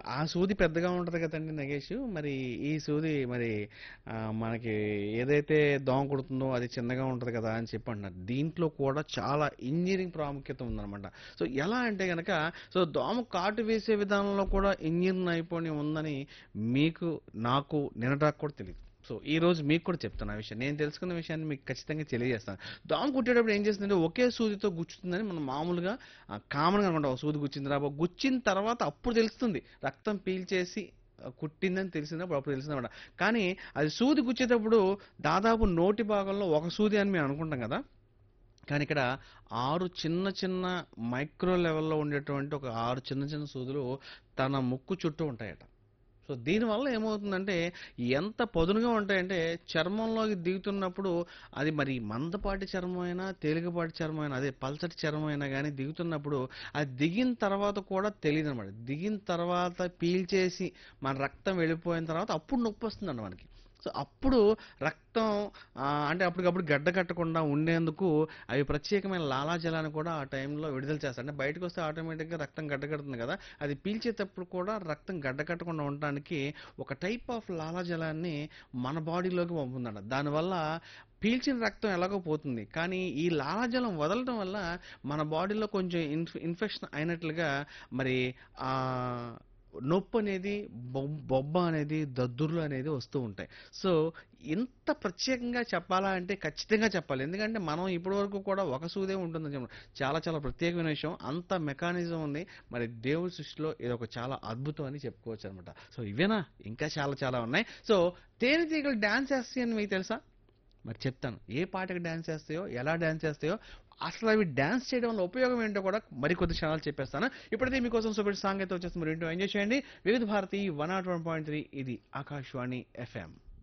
ఆ సూది పెద్దగా ఉంటది కదండీ నగేష్. మరి ఈ సూది మరి ఆహ్, మనకి ఏదైతే దోమ కుడుతుందో అది చిన్నగా ఉంటది కదా! అని చెప్పి అంటున్నారు. దీంట్లో కూడా చాలా ఇంజినీరింగ్ ప్రాముఖ్యత ఉందనమాట. సో, ఎలా అంటే గనక సో, దోమ కాటు వేసే విధానంలో కూడా ఇంజినీర్ నైపుణ్యం ఉందని మీకు, నాకు నిన్నటిదాకా కూడా తెలీదు. సో, ఈరోజు మీకు కూడా చెప్తాను ఆ విషయం. నేను తెలుసుకున్న విషయాన్ని మీకు ఖచ్చితంగా తెలియజేస్తాను. దోమ కుట్టేటప్పుడు ఏం చేస్తుందంటే ఒకే సూదితో గుచ్చుతుందని మనం మామూలుగా ఆహ్, కామన్‌గా అనుకుంటాం. ఒక సూది గుచ్చిందిరా బాబు గుచ్చిన తర్వాత అప్పుడు తెలుస్తుంది. రక్తం పీల్చేసి ఆహ్, కుట్టిందని తెలిసినప్పుడు అప్పుడు తెలిసిందనమాట. కానీ అది సూది గుచ్చేటప్పుడు దాదాపు నోటి భాగంలో ఒక సూది అని మేము అనుకుంటాం కదా! కానీ ఇక్కడ 6 చిన్న చిన్న మైక్రో లెవెల్‌లో ఉండేటువంటి ఒక 6 చిన్న చిన్న సూదులు తన ముక్కు చుట్టూ ఉంటాయట. సో, దీనివల్ల ఏమవుతుందంటే ఎంత పదునుగా ఉంటాయంటే చర్మంలోకి దిగుతున్నప్పుడు అది మరి మందపాటి చర్మం అయినా, తేలికపాటి చర్మం అయినా అదే పల్చటి చర్మం అయినా గానీ దిగుతున్నప్పుడు అది దిగిన తర్వాత కూడా తెలీదనమాట. దిగిన తర్వాత పీల్చేసి మన రక్తం వెళ్ళిపోయిన తర్వాత అప్పుడు నొప్పొస్తుందంట మనకి. సో, అప్పుడు రక్తం ఆహ్, అంటే అప్పటికప్పుడు గడ్డ కట్టకుండా ఉండేందుకు అవి ప్రత్యేకమైన లాలాజలాన్ని కూడా ఆ టైంలో విడుదల చేస్తాయి. అంటే బయటకొస్తే ఆటోమేటిక్‌గా రక్తం గడ్డ కడుతుంది కదా! అది పీల్చేటప్పుడు కూడా రక్తం గడ్డ కట్టకుండా ఉండటానికి ఒక టైప్ ఆఫ్ లాలాజలాన్ని మన బాడీలోకి పంపుతుందట. దానివల్ల పీల్చిన రక్తం ఎలాగో పోతుంది. కానీ ఈ లాలాజలం వదలటం వల్ల మన బాడీలో కొంచెం ఇన్ఫ్ ఇన్ఫెక్షన్ అయినట్లుగా మరి ఆహ్, నొప్పనేది బొబ్ బొబ్బ అనేది, దద్దుర్లు అనేది వస్తూ ఉంటాయి. సో, ఇంత ప్రత్యేకంగా చెప్పాలా అంటే ఖచ్చితంగా చెప్పాలి. ఎందుకంటే మనం ఇప్పటి వరకు కూడా ఒక సూదే ఉంటుందని చెప్పడం చాలా చాలా ప్రత్యేకమైన విషయం. అంత మెకానిజం ఉంది. మరి దేవుడి సృష్టిలో ఇదొక చాలా అద్భుతం అని చెప్పుకోవచ్చనమాట. సో, ఇవేనా? ఇంకా చాలా చాలా ఉన్నాయి. సో, తేనెటీగలు డాన్స్ చేస్తాయని మీకు తెలుసా? మరి చెప్తాను. ఏ పాటకి డాన్స్ చేస్తాయో, ఎలా డాన్స్ చేస్తాయో, అసలు అవి డాన్స్ చేయడం వల్ల ఉపయోగం ఏంటో కూడా మరికొద్ది క్షణాలు చెప్పేస్తాను. ఇప్పుడైతే మీకోసం సూపర్ సాంగ్ అయితే వచ్చేస్తుంది. మరి వింటూ ఎంజాయ్ చేయండి. వివిధ భారతి 101.3 ఇది ఆకాశవాణి ఎఫ్ఎం.